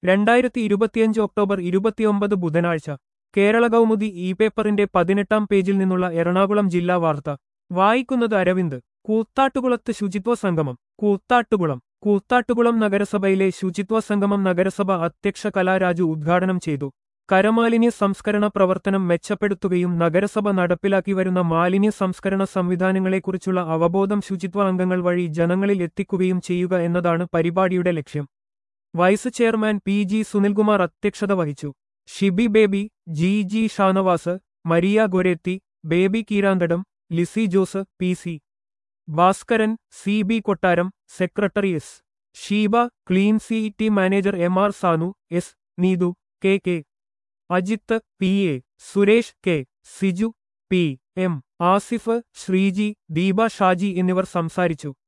രണ്ടായിരത്തി ഇരുപത്തിയഞ്ച് ഒക്ടോബർ ഇരുപത്തിയൊമ്പത് ബുധനാഴ്ച കേരള കൗമുദി ഇ പേപ്പറിന്റെ പതിനെട്ടാം പേജിൽ നിന്നുള്ള എറണാകുളം ജില്ലാ വാർത്ത വായിക്കുന്നത് അരവിന്ദ് കൂത്താട്ടുകുളത്ത് ശുചിത്വ സംഗമം കൂത്താട്ടുകുളം കൂത്താട്ടുകുളം നഗരസഭയിലെ ശുചിത്വ സംഗമം നഗരസഭ അധ്യക്ഷ കലാരാജു ഉദ്ഘാടനം ചെയ്തു കരമാലിന്യ സംസ്കരണ പ്രവർത്തനം മെച്ചപ്പെടുത്തുകയും നഗരസഭ നടപ്പിലാക്കി വരുന്ന മാലിന്യ സംസ്കരണ സംവിധാനങ്ങളെക്കുറിച്ചുള്ള അവബോധം ശുചിത്വ അംഗങ്ങൾ വഴി ജനങ്ങളിൽ എത്തിക്കുകയും ചെയ്യുക എന്നതാണ് പരിപാടിയുടെ ലക്ഷ്യം vice chairman P G Sunilkumar അധ്യക്ഷത വഹിച്ചു Shibi Baby G G Shanavas Maria Goretti Baby Keeranthadam Lissy Jose P C Bhaskaran C B Kottaram secretary S Sheeba clean C T manager M R Sanu S Neethu K K Ajith P A Suresh K Siju P M Asif Sreeji Deepa Shaji എന്നിവർ സംസാരിച്ചു